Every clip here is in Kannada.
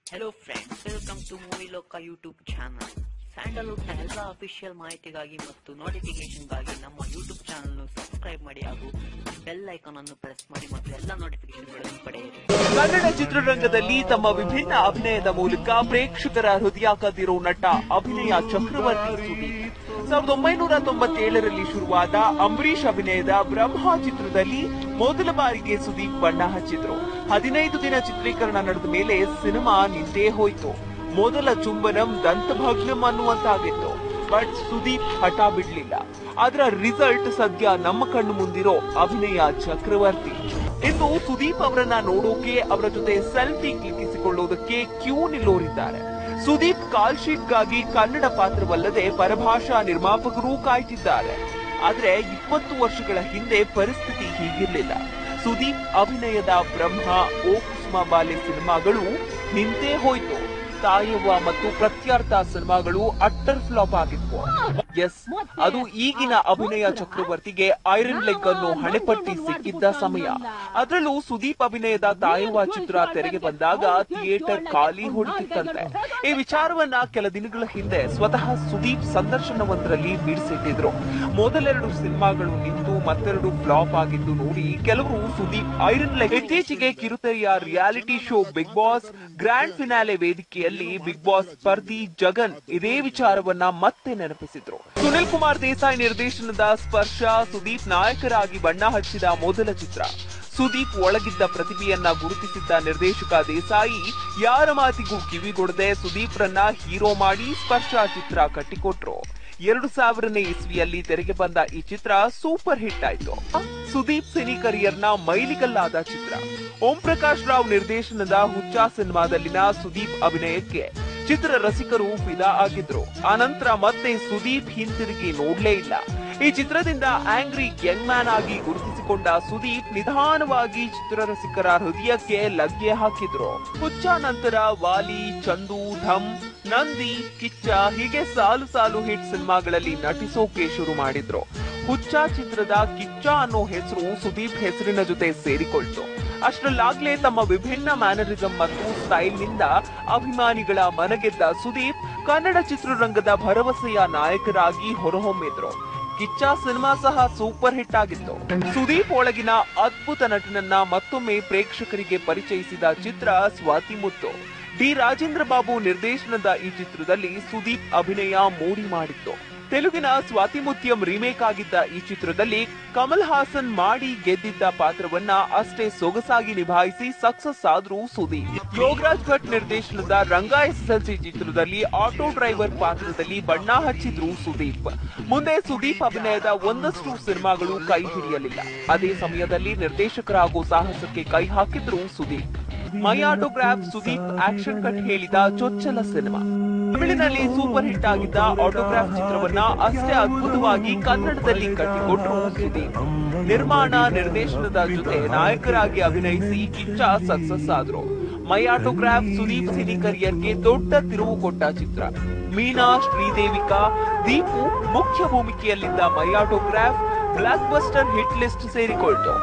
Hello friends welcome to movie Loka YouTube channel Sandalwood ನ ಎಲ್ಲ ಅಫಿಷಿಯಲ್ ಮಾಹಿತಿಗಾಗಿ ಮತ್ತು ನೋಟಿಫಿಕೇಶನ್ಗಾಗಿ ನಮ್ಮ ಯೂಟ್ಯೂಬ್ ಚಾನಲ್ ಸಬ್ಸ್ಕ್ರೈಬ್ ಮಾಡಿ ಹಾಗೂ ಬೆಲ್ ಐಕಾನ್ ಅನ್ನು ಪ್ರೆಸ್ ಮಾಡಿ ಮತ್ತು ಎಲ್ಲ ನೋಟಿಫಿಕೇಶನ್ಗಳನ್ನು ಪಡೆಯಿರಿ ಕನ್ನಡ ಚಿತ್ರರಂಗದಲ್ಲಿ ತಮ್ಮ ವಿಭಿನ್ನ ಅಭಿನಯದ ಮೂಲಕ ಪ್ರೇಕ್ಷಕರ ಹೃದಯ ಕದ್ದಿರೋ ನಟ ಅಭಿನಯ ಚಕ್ರವರ್ತಿ ಸುದೀಪ್ ಸಾವಿರದ ಒಂಬೈನೂರ ತೊಂಬತ್ತೇಳರಲ್ಲಿ ಶುರುವಾದ ಅಂಬರೀಷ್ ಅಭಿನಯದ ಬ್ರಹ್ಮ ಚಿತ್ರದಲ್ಲಿ ಮೊದಲ ಬಾರಿಗೆ ಸುದೀಪ್ ಬಣ್ಣ ಹಚ್ಚಿದ್ರು ಹದಿನೈದು ದಿನ ಚಿತ್ರೀಕರಣ ನಡೆದ ಮೇಲೆ ಸಿನಿಮಾ ನಿಂತೇ ಹೋಯ್ತು ಮೊದಲ ಚುಂಬನಂ ದಂತಭಗ್ನಂ ಅನ್ನುವಂತಾಗಿತ್ತು ಬಟ್ ಸುದೀಪ್ ಹಠ ಬಿಡ್ಲಿಲ್ಲ ಅದರ ರಿಸಲ್ಟ್ ಸದ್ಯ ನಮ್ಮ ಕಣ್ಣು ಮುಂದಿರೋ ಅಭಿನಯ ಚಕ್ರವರ್ತಿ ಇಂದು ಸುದೀಪ್ ಅವರನ್ನ ನೋಡೋಕೆ ಅವರ ಜೊತೆ ಸೆಲ್ಫಿ ಕ್ಲಿಕ್ಕಿಸಿಕೊಳ್ಳೋದಕ್ಕೆ ಕ್ಯೂ ನಿಲ್ಲೋರಿದ್ದಾರೆ ಸುದೀಪ್ ಕಾಲ್ ಶೀಟ್ಗಾಗಿ ಕನ್ನಡ ಪಾತ್ರವಲ್ಲದೆ ಪರಭಾಷಾ ನಿರ್ಮಾಪಕರೂ ಕಾಯ್ತಿದ್ದಾರೆ ಆದ್ರೆ ಇಪ್ಪತ್ತು ವರ್ಷಗಳ ಹಿಂದೆ ಪರಿಸ್ಥಿತಿ ಹೀಗಿರ್ಲಿಲ್ಲ ಸುದೀಪ್ ಅಭಿನಯದ ಬ್ರಹ್ಮ ಓ ಕುಸುಮ ಬಾಲೆ ಸಿನಿಮಾಗಳು ನಿಂತೇ ಹೋಯ್ತು ತಾಯವ್ವ ಮತ್ತು ಪ್ರತ್ಯರ್ಥ ಸಿನಿಮಾಗಳು ಅಟ್ಟರ್ ಫ್ಲಾಪ್ ಆಗಿದ್ವು ಎಸ್ ಅದು ಈಗಿನ ಅಭಿನಯ ಚಕ್ರವರ್ತಿಗೆ ಐರನ್ ಲೆಗ್ ಅನ್ನು ಹಣೆಪಟ್ಟಿ ಸಿಕ್ಕಿದ್ದ ಸಮಯ ಅದರಲ್ಲೂ ಸುದೀಪ್ ಅಭಿನಯದ ತಾಯವ್ವ ಚಿತ್ರ ತೆರೆಗೆ ಬಂದಾಗ ಥಿಯೇಟರ್ ಖಾಲಿ ಹೊಡಿತಿತ್ತಂತೆ ಈ ವಿಚಾರವನ್ನ ಕೆಲ ದಿನಗಳ ಹಿಂದೆ ಸ್ವತಃ ಸುದೀಪ್ ಸಂದರ್ಶನವೊಂದರಲ್ಲಿ ಬಿಡಿಸಿಟ್ಟಿದ್ರು ಮೊದಲೆರಡು ಸಿನಿಮಾಗಳು ನಿಂತು ಮತ್ತೆರಡು ಫ್ಲಾಪ್ ಆಗಿದ್ದು ನೋಡಿ ಕೆಲವರು ಸುದೀಪ್ ಐರನ್ ಲೆಗ್ ಇತ್ತೀಚೆಗೆ ಕಿರುತೆರೆಯ reality show Bigg Boss grand finale ವೇದಿಕೆಯಲ್ಲಿ ಬಿಗ್ ಬಾಸ್ ಸ್ಪರ್ಧಿ ಜಗನ್ ಇದೇ ವಿಚಾರವನ್ನ ಮತ್ತೆ ನೆನಪಿಸಿದ್ರು ಸುನಿಲ್ ಕುಮಾರ್ ದೇಸಾಯಿ ನಿರ್ದೇಶನದ ಸ್ಪರ್ಶ ಸುದೀಪ್ ನಾಯಕರಾಗಿ ಬಣ್ಣ ಹಚ್ಚಿದ ಮೊದಲ ಚಿತ್ರ ಸುದೀಪ್ ಒಳಗಿದ್ದ ಪ್ರತಿಭೆಯನ್ನ ಗುರುತಿಸಿದ್ದ ನಿರ್ದೇಶಕ ದೇಸಾಯಿ ಯಾರ ಮಾತಿಗೂ ಕಿವಿಗೊಡದೆ ಸುದೀಪ್ರನ್ನ ಹೀರೋ ಮಾಡಿ ಸ್ಪರ್ಶ ಚಿತ್ರ ಕಟ್ಟಿಕೊಟ್ರು ಎರಡು ಸಾವಿರನೇ ಇಸ್ವಿಯಲ್ಲಿ ತೆರೆಗೆ ಬಂದ ಈ ಚಿತ್ರ ಸೂಪರ್ ಹಿಟ್ ಆಯ್ತು ಸುದೀಪ್ ಸಿನಿ ಕರಿಯರ್ನ ಮೈಲಿಗಲ್ಲಾದ ಚಿತ್ರ ಓಂ ಪ್ರಕಾಶ್ ರಾವ್ ನಿರ್ದೇಶನದ ಹುಚ್ಚ ಸಿನಿಮಾದಲ್ಲಿನ ಸುದೀಪ್ ಅಭಿನಯಕ್ಕೆ ಚಿತ್ರ ರಸಿಕರು ಫಿದಾ ಆಗಿದ್ರು ಆನಂತರ ಮತ್ತೆ ಸುದೀಪ್ ಹಿಂತಿರುಗಿ ನೋಡ್ಲೇ ಇಲ್ಲ ಈ ಚಿತ್ರದಿಂದ ಆಂಗ್ರಿ ಯಂಗ್ ಮ್ಯಾನ್ ಆಗಿ ಗುರುತಿಸಿಕೊಂಡ ಸುದೀಪ್ ನಿಧಾನವಾಗಿ ಚಿತ್ರರಸಿಕರ ಹೃದಯಕ್ಕೆ ಲಗ್ಗೆ ಹಾಕಿದ್ರು ಹುಚ್ಚ ನಂತರ ವಾಲಿ ಚಂದು ಧಮ್ ನಂದಿ ಕಿಚ್ಚ ಹೀಗೆ ಸಾಲು ಸಾಲು ಹಿಟ್ ಸಿನಿಮಾಗಳಲ್ಲಿ ನಟಿಸೋಕೆ ಶುರು ಮಾಡಿದ್ರು ಹುಚ್ಚ ಚಿತ್ರದ ಕಿಚ್ಚ ಅನ್ನೋ ಹೆಸರು ಸುದೀಪ್ ಹೆಸರಿನ ಜೊತೆ ಸೇರಿಕೊಳ್ತು ಅಷ್ಟರಲ್ಲಾಗ್ಲೇ ತಮ್ಮ ವಿಭಿನ್ನ ಮ್ಯಾನರಿಸಂ ಮತ್ತು ಸ್ಟೈಲ್ ನಿಂದ ಅಭಿಮಾನಿಗಳ ಮನಗೆದ್ದ ಸುದೀಪ್ ಕನ್ನಡ ಚಿತ್ರರಂಗದ ಭರವಸೆಯ ನಾಯಕರಾಗಿ ಹೊರಹೊಮ್ಮಿದ್ರು ಕಿಚ್ಚ ಸಿನಿಮಾ ಸಹ ಸೂಪರ್ ಹಿಟ್ ಆಗಿತ್ತು ಸುದೀಪ್ ಒಳಗಿನ ಅದ್ಭುತ ನಟನನ್ನ ಮತ್ತೊಮ್ಮೆ ಪ್ರೇಕ್ಷಕರಿಗೆ ಪರಿಚಯಿಸಿದ ಚಿತ್ರ ಸ್ವಾತಿ ಮುತ್ತು ಡಿ ರಾಜೇಂದ್ರ ಬಾಬು ನಿರ್ದೇಶನದ ಈ ಚಿತ್ರದಲ್ಲಿ ಸುದೀಪ್ ಅಭಿನಯ ಮೋಡಿ ಮಾಡಿತ್ತು ತೆಲುಗಿನ ಸ್ವಾತಿ ಮುತ್ಯಂ ರೀಮೇಕ್ ಆಗಿದ್ದ ಈ ಚಿತ್ರದಲ್ಲಿ ಕಮಲ್ ಹಾಸನ್ ಮಾಡಿ ಗೆದ್ದಿದ್ದ ಪಾತ್ರವನ್ನ ಅಷ್ಟೇ ಸೊಗಸಾಗಿ ನಿಭಾಯಿಸಿ ಸಕ್ಸಸ್ ಆದ್ರು ಸುದೀಪ್ ಯೋಗರಾಜ್ ಭಟ್ ನಿರ್ದೇಶನದ ರಂಗ ಎಸ್ಎಸ್ಎಲ್ಸಿ ಚಿತ್ರದಲ್ಲಿ ಆಟೋ ಡ್ರೈವರ್ ಪಾತ್ರದಲ್ಲಿ ಬಣ್ಣ ಹಚ್ಚಿದ್ರು ಸುದೀಪ್ ಮುಂದೆ ಸುದೀಪ್ ಅಭಿನಯದ ಒಂದಷ್ಟು ಸಿನಿಮಾಗಳು ಕೈ ಹಿಡಿಯಲಿಲ್ಲ ಅದೇ ಸಮಯದಲ್ಲಿ ನಿರ್ದೇಶಕರಾಗೋ ಸಾಹಸಕ್ಕೆ ಕೈ ಹಾಕಿದ್ರು Sudeep my autograph Sudeep action cut ಹೇಳಿದ ಚೊಚ್ಚಲ ಸಿನಿಮಾ ತಮಿಳಿನಲ್ಲಿ ಸೂಪರ್ ಹಿಟ್ ಆಗಿದ್ದ ಆಟೋಗ್ರಾಫ್ ಚಿತ್ರವನ್ನ ಅಷ್ಟೇ ಅದ್ಭುತವಾಗಿ ಕನ್ನಡದಲ್ಲಿ ಕಟ್ಟಿಕೊಟ್ರು ಸುದೀಪ್ ನಿರ್ಮಾಣ ನಿರ್ದೇಶನದ ಜೊತೆ ನಾಯಕರಾಗಿ ಅಭಿನಯಿಸಿ ಕಿಚ್ಚ ಸಕ್ಸಸ್ ಆದ್ರು ಮೈ ಆಟೋಗ್ರಾಫ್ ಸುದೀಪ್ ಸಿನಿ ಕರಿಯರ್ಗೆ ದೊಡ್ಡ ತಿರುವು ಕೊಟ್ಟ ಚಿತ್ರ ಮೀನಾ ಶ್ರೀದೇವಿಕಾ ದೀಪು ಮುಖ್ಯ ಭೂಮಿಕೆಯಲ್ಲಿದ್ದ my autograph blockbuster hit list ಸೇರಿಕೊಳ್ತು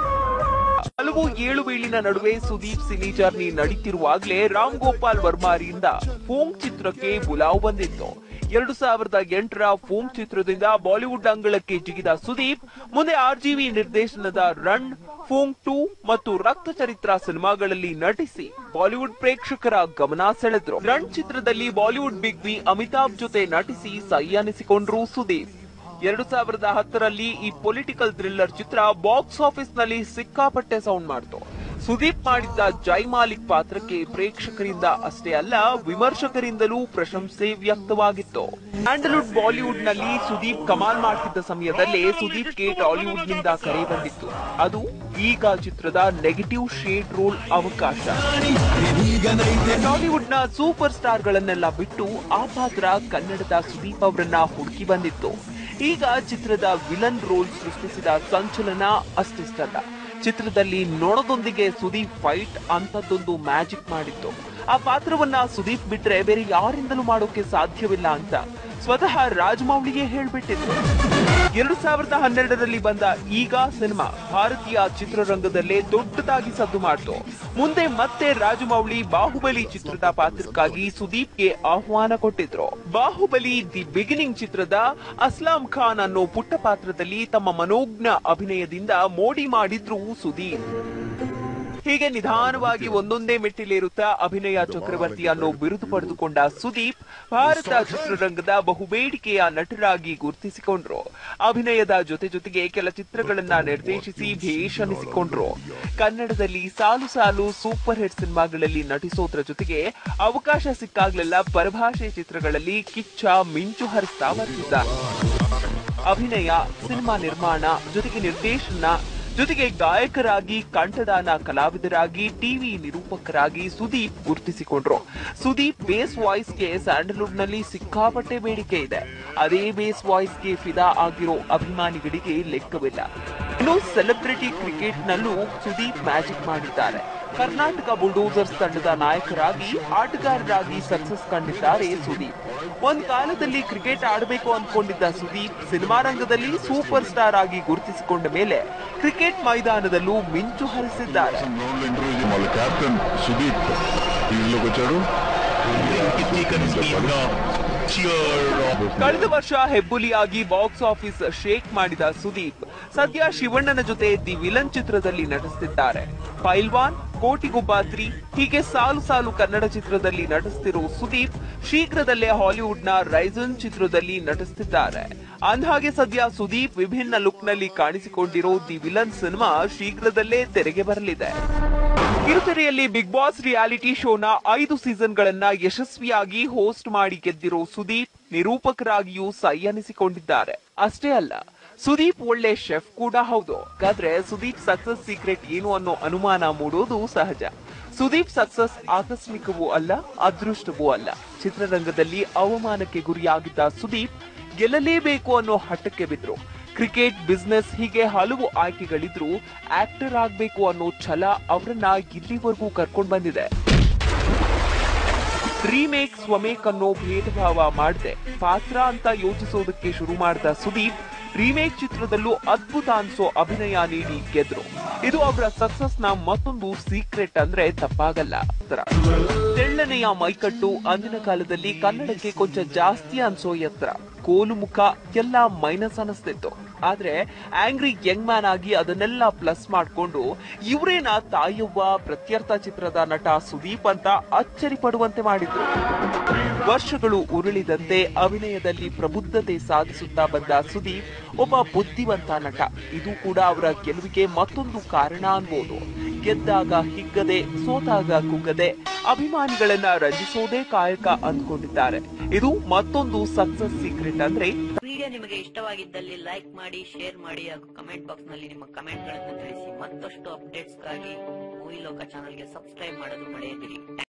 ಹಲವು ಏಳು ಬೀಳಿನ ನಡುವೆ ಸುದೀಪ್ ಸಿನಿ ಜರ್ನಿ ನಡೀತಿರುವಾಗಲೇ ರಾಮ್ ಗೋಪಾಲ್ ವರ್ಮಾರಿಯಿಂದ ಫೋಂಗ್ ಚಿತ್ರಕ್ಕೆ ಬುಲಾವ್ ಬಂದಿತ್ತು ಎರಡು ಸಾವಿರದ ಎಂಟರ ಫೋಮ್ ಚಿತ್ರದಿಂದ ಬಾಲಿವುಡ್ ಅಂಗಳಕ್ಕೆ ಜಿಗಿದ ಸುದೀಪ್ ಮುಂದೆ ಆರ್ಜಿವಿ ನಿರ್ದೇಶನದ ರನ್ ಫೋಂಗ್ ಟೂ ಮತ್ತು ರಕ್ತ ಚರಿತ್ರ ಸಿನಿಮಾಗಳಲ್ಲಿ ನಟಿಸಿ ಬಾಲಿವುಡ್ ಪ್ರೇಕ್ಷಕರ ಗಮನ ಸೆಳೆದ್ರು ರನ್ ಚಿತ್ರದಲ್ಲಿ ಬಾಲಿವುಡ್ ಬಿಗ್ ಬಿ ಅಮಿತಾಬ್ ಜೊತೆ ನಟಿಸಿ ಸೈ ಅನಿಸಿಕೊಂಡ್ರು ಸುದೀಪ್ ಎರಡು ಸಾವಿರದ ಹತ್ತರಲ್ಲಿ ಈ ಪೊಲಿಟಿಕಲ್ ಥ್ರಿಲ್ಲರ್ ಚಿತ್ರ ಬಾಕ್ಸ್ ಆಫೀಸ್ ನಲ್ಲಿ ಸಿಕ್ಕಾಪಟ್ಟೆ ಸೌಂಡ್ ಮಾಡ್ತು ಸುದೀಪ್ ಮಾಡಿದ್ದ ಜೈ ಮಾಲಿಕ್ ಪಾತ್ರಕ್ಕೆ ಪ್ರೇಕ್ಷಕರಿಂದ ಅಷ್ಟೇ ಅಲ್ಲ ವಿಮರ್ಶಕರಿಂದಲೂ ಪ್ರಶಂಸೆ ವ್ಯಕ್ತವಾಗಿತ್ತು ಸ್ಯಾಂಡಲ್ವುಡ್ ಬಾಲಿವುಡ್ ನಲ್ಲಿ ಸುದೀಪ್ ಕಮಾಲ್ ಮಾಡ್ತಿದ್ದ ಸಮಯದಲ್ಲೇ ಸುದೀಪ್ಗೆ ಟಾಲಿವುಡ್ ನಿಂದ ಕರೆ ಬಂದಿತ್ತು ಅದು ಈಗ ಚಿತ್ರದ ನೆಗೆಟಿವ್ ಶೇಡ್ ರೋಲ್ ಅವಕಾಶ ಟಾಲಿವುಡ್ ನ ಸೂಪರ್ ಸ್ಟಾರ್ ಗಳನ್ನೆಲ್ಲ ಬಿಟ್ಟು ಆ ಪಾತ್ರ ಕನ್ನಡದ ಸುದೀಪ್ ಅವರನ್ನ ಹುಡುಕಿ ಬಂದಿತ್ತು ಈಗ ಚಿತ್ರದ ವಿಲನ್ ರೋಲ್ ಸೃಷ್ಟಿಸಿದ ಸಂಚಲನ ಅಷ್ಟಿಷ್ಟಲ್ಲ ಚಿತ್ರದಲ್ಲಿ ನೊಣದೊಂದಿಗೆ ಸುದೀಪ್ ಫೈಟ್ ಅಂತದ್ದೊಂದು ಮ್ಯಾಜಿಕ್ ಮಾಡಿತ್ತು ಆ ಪಾತ್ರವನ್ನ ಸುದೀಪ್ ಬಿಟ್ರೆ ಬೇರೆ ಯಾರಿಂದಲೂ ಮಾಡೋಕೆ ಸಾಧ್ಯವಿಲ್ಲ ಅಂತ ಸ್ವತಃ ರಾಜಮೌಳಿಗೆ ಹೇಳ್ಬಿಟ್ಟಿದ್ರು ಎರಡು ಸಾವಿರದ ಹನ್ನೆರಡರಲ್ಲಿ ಬಂದ ಈಗ ಸಿನಿಮಾ ಭಾರತೀಯ ಚಿತ್ರರಂಗದಲ್ಲೇ ದೊಡ್ಡದಾಗಿ ಸದ್ದು ಮಾಡಿತು ಮುಂದೆ ಮತ್ತೆ ರಾಜಮೌಳಿ ಬಾಹುಬಲಿ ಚಿತ್ರದ ಪಾತ್ರಕ್ಕಾಗಿ ಸುದೀಪ್ಗೆ ಆಹ್ವಾನ ಕೊಟ್ಟಿದ್ರು ಬಾಹುಬಲಿ ದಿ ಬಿಗಿನಿಂಗ್ ಚಿತ್ರದ ಅಸ್ಲಾಂ ಖಾನ್ ಅನ್ನೋ ಪುಟ್ಟ ಪಾತ್ರದಲ್ಲಿ ತಮ್ಮ ಮನೋಜ್ಞ ಅಭಿನಯದಿಂದ ಮೋಡಿ ಮಾಡಿದ್ರು ಸುದೀಪ್ ಹೀಗೆ ನಿಧಾನವಾಗಿ ಒಂದೊಂದೇ ಮೆಟ್ಟಿಲೇರುತ್ತಾ ಅಭಿನಯ ಚಕ್ರವರ್ತಿ ಅನ್ನೋ ಬಿರುದು ಪಡೆದುಕೊಂಡ ಸುದೀಪ್ ಭಾರತ ಚಿತ್ರರಂಗದ ಬಹುಬೇಡಿಕೆಯ ನಟರಾಗಿ ಗುರುತಿಸಿಕೊಂಡ್ರು ಅಭಿನಯದ ಜೊತೆ ಜೊತೆಗೆ ಕೆಲ ಚಿತ್ರಗಳನ್ನ ನಿರ್ದೇಶಿಸಿ ಭೇಷ್ ಅನಿಸಿಕೊಂಡ್ರು ಕನ್ನಡದಲ್ಲಿ ಸಾಲು ಸಾಲು ಸೂಪರ್ ಹಿಟ್ ಸಿನಿಮಾಗಳಲ್ಲಿ ನಟಿಸೋದ್ರ ಜೊತೆಗೆ ಅವಕಾಶ ಸಿಕ್ಕಾಗ್ಲೆಲ್ಲ ಪರಭಾಷೆ ಚಿತ್ರಗಳಲ್ಲಿ ಕಿಚ್ಚ ಮಿಂಚು ಹರಿಸ್ತಾ ಬರ್ತಿದ್ದ ಅಭಿನಯ ಸಿನಿಮಾ ನಿರ್ಮಾಣ ಜೊತೆಗೆ ನಿರ್ದೇಶನ ಜೊತೆಗೆ ಗಾಯಕರಾಗಿ ಕಂಠದಾನ ಕಲಾವಿದರಾಗಿ ಟಿವಿ ನಿರೂಪಕರಾಗಿ ಸುದೀಪ್ ಗುರುತಿಸಿಕೊಂಡ್ರು ಸುದೀಪ್ ಬೇಸ್ ವಾಯ್ಸ್ಗೆ ಸ್ಯಾಂಡಲ್ವುಡ್ ನಲ್ಲಿ ಸಿಕ್ಕಾಪಟ್ಟೆ ಬೇಡಿಕೆ ಇದೆ ಅದೇ ಬೇಸ್ ವಾಯ್ಸ್ಗೆ ಫಿದಾ ಆಗಿರೋ ಅಭಿಮಾನಿಗಳಿಗೆ ಲೆಕ್ಕವಿಲ್ಲ ಇನ್ನು ಸೆಲೆಬ್ರಿಟಿ ಕ್ರಿಕೆಟ್ ನಲ್ಲೂ ಸುದೀಪ್ ಮ್ಯಾಜಿಕ್ ಮಾಡಿದ್ದಾರೆ ಕರ್ನಾಟಕ ಬುಲ್ಡೋಸರ್ಸ್ ತಂಡದ ನಾಯಕರಾಗಿ ಆಟಗಾರರಾಗಿ ಸಕ್ಸಸ್ ಕಂಡಿದ್ದಾರೆ ಸುದೀಪ್ ಒಂದ್ ಕಾಲದಲ್ಲಿ ಕ್ರಿಕೆಟ್ ಆಡಬೇಕು ಅಂದ್ಕೊಂಡಿದ್ದ ಸುದೀಪ್ సినిమా రంగದಲ್ಲಿ సూపర్ స్టార్ ఆಗಿ గుర్తిಸಿಕೊಂಡ ಮೇಲೆ క్రికెట్ మైదానದಲ್ಲೂ ಮಿಂಚು ಹರಿಸಿದ್ದಾರೆ గ్రౌండ్ ఇంటర్వ్యూ వాళ్ళ కెప్టెన్ సుదీప్ ఫీల్డ్లోకి వచ్చాడు ಕಳೆದ ವರ್ಷ ಹೆಬ್ಬುಲಿಯಾಗಿ ಬಾಕ್ಸ್ ಆಫೀಸ್ ಶೇಕ್ ಮಾಡಿದ ಸುದೀಪ್ ಸದ್ಯ ಶಿವಣ್ಣನ ಜೊತೆ ದಿ ವಿಲನ್ ಚಿತ್ರದಲ್ಲಿ ನಟಿಸುತ್ತಿದ್ದಾರೆ ಪೈಲ್ವಾನ್ ಕೋಟಿಗೊಬ್ಬಾತ್ರಿ ಹೀಗೆ ಸಾಲು ಸಾಲು ಕನ್ನಡ ಚಿತ್ರದಲ್ಲಿ ನಟಿಸುತ್ತಿರೋ ಸುದೀಪ್ ಶೀಘ್ರದಲ್ಲೇ ಹಾಲಿವುಡ್ನ ರೈಸನ್ ಚಿತ್ರದಲ್ಲಿ ನಟಿಸುತ್ತಿದ್ದಾರೆ ಅಂದ್ಹಾಗೆ ಸದ್ಯ ಸುದೀಪ್ ವಿಭಿನ್ನ ಲುಕ್ ನಲ್ಲಿ ಕಾಣಿಸಿಕೊಂಡಿರೋ ದಿ ವಿಲನ್ ಸಿನಿಮಾ ಶೀಘ್ರದಲ್ಲೇ ತೆರೆಗೆ ಬರಲಿದೆ ಕಿರುತೆರೆಯಲ್ಲಿ ಬಿಗ್ ಬಾಸ್ ರಿಯಾಲಿಟಿ ಶೋನ ಐದು ಸೀಸನ್ಗಳನ್ನ ಯಶಸ್ವಿಯಾಗಿ ಹೋಸ್ಟ್ ಮಾಡಿ ಗೆದ್ದಿರೋ ಸುದೀಪ್ ನಿರೂಪಕರಾಗಿಯೂ ಸೈ ಅನಿಸಿಕೊಂಡಿದ್ದಾರೆ ಅಷ್ಟೇ ಅಲ್ಲ ಸುದೀಪ್ ಒಳ್ಳೆ ಶೆಫ್ ಕೂಡ ಹೌದು ಹಾಗಾದ್ರೆ ಸುದೀಪ್ ಸಕ್ಸಸ್ ಸೀಕ್ರೆಟ್ ಏನು ಅನ್ನೋ ಅನುಮಾನ ಮೂಡೋದು ಸಹಜ ಸುದೀಪ್ ಸಕ್ಸಸ್ ಆಕಸ್ಮಿಕವೂ ಅಲ್ಲ ಅದೃಷ್ಟವೂ ಅಲ್ಲ ಚಿತ್ರರಂಗದಲ್ಲಿ ಅವಮಾನಕ್ಕೆ ಗುರಿಯಾಗಿದ್ದ ಸುದೀಪ್ ಗೆಲ್ಲಲೇಬೇಕು ಅನ್ನೋ ಹಠಕ್ಕೆ ಬಿದ್ರು ಕ್ರಿಕೆಟ್ ಬಿಸ್ನೆಸ್ ಹೀಗೆ ಹಲವು ಆಯ್ಕೆಗಳಿದ್ರು ಆಕ್ಟರ್ ಆಗ್ಬೇಕು ಅನ್ನೋ ಛಲ ಅವರನ್ನ ಇಲ್ಲಿವರೆಗೂ ಕರ್ಕೊಂಡ್ ಬಂದಿದೆ ರೀಮೇಕ್ ಸ್ವಮೇಕ್ ಅನ್ನೋ ಭೇದ ಭಾವ ಮಾಡದೆ ಪಾತ್ರ ಅಂತ ಯೋಚಿಸೋದಕ್ಕೆ ಶುರು ಮಾಡಿದ ಸುದೀಪ್ ರೀಮೇಕ್ ಚಿತ್ರದಲ್ಲೂ ಅದ್ಭುತ ಅನ್ಸೋ ಅಭಿನಯ ನೀಡಿ ಗೆದ್ರು ಇದು ಅವರ ಸಕ್ಸಸ್ ನ ಮತ್ತೊಂದು ಸೀಕ್ರೆಟ್ ಅಂದ್ರೆ ತಪ್ಪಾಗಲ್ಲ ಎತ್ತರ. ತೆಳ್ಳನೆಯ ಮೈಕಟ್ಟು ಅಂದಿನ ಕಾಲದಲ್ಲಿ ಕನ್ನಡಕ್ಕೆ ಕೊಂಚ ಜಾಸ್ತಿ ಅನ್ಸೋ ಎತ್ತರ ಕೋಲು ಮುಖ ಎಲ್ಲ ಮೈನಸ್ ಅನಿಸ್ತಿತ್ತು ಆದ್ರೆ ಆಂಗ್ರಿ ಯಂಗ್ ಮ್ಯಾನ್ ಆಗಿ ಅದನ್ನೆಲ್ಲ ಪ್ಲಸ್ ಮಾಡ್ಕೊಂಡು ಇವರೇನ ತಾಯವ್ವ ಪ್ರತ್ಯರ್ಥ ಚಿತ್ರದ ನಟ ಸುದೀಪ್ ಅಂತ ಅಚ್ಚರಿ ಪಡುವಂತೆ ಮಾಡಿದ್ರು ವರ್ಷಗಳು ಉರುಳಿದಂತೆ ಅಭಿನಯದಲ್ಲಿ ಪ್ರಬುದ್ಧತೆ ಸಾಧಿಸುತ್ತಾ ಬಂದ ಸುದೀಪ್ ಒಬ್ಬ ಬುದ್ಧಿವಂತ ನಟ ಇದು ಕೂಡ ಅವರ ಗೆಲುವಿಗೆ ಮತ್ತೊಂದು ಕಾರಣ ಅನ್ಬೋದು ಗೆದ್ದಾಗ ಹಿಗ್ಗದೆ ಸೋತಾಗ ಕುಗ್ಗದೆ ಅಭಿಮಾನಿಗಳನ್ನ ರಂಜಿಸೋದೇ ಕಾಯಕ ಅಂದ್ಕೊಂಡಿದ್ದಾರೆ ಇದು ಮತ್ತೊಂದು ಸಕ್ಸಸ್ ಸೀಕ್ರೆಟ್ ಅಂದ್ರೆ ವಿಡಿಯೋ ನಿಮಗೆ ಇಷ್ಟವಾಗಿದ್ದಲ್ಲಿ ಲೈಕ್ ಮಾಡಿ ಶೇರ್ ಮಾಡಿ ಹಾಗೂ ಕಮೆಂಟ್ ಬಾಕ್ಸ್ ನಲ್ಲಿ ನಿಮ್ಮ ಕಮೆಂಟ್ ಗಳನ್ನು ತಿಳಿಸಿ ಮತ್ತಷ್ಟು ಅಪ್ಡೇಟ್ಸ್ ಗಾಗಿ ಮೂವಿ ಲೋಕ ಚಾನಲ್ಗೆ ಸಬ್ಸ್ಕ್ರೈಬ್ ಮಾಡೋದು ಮರೆಯದಿರಿ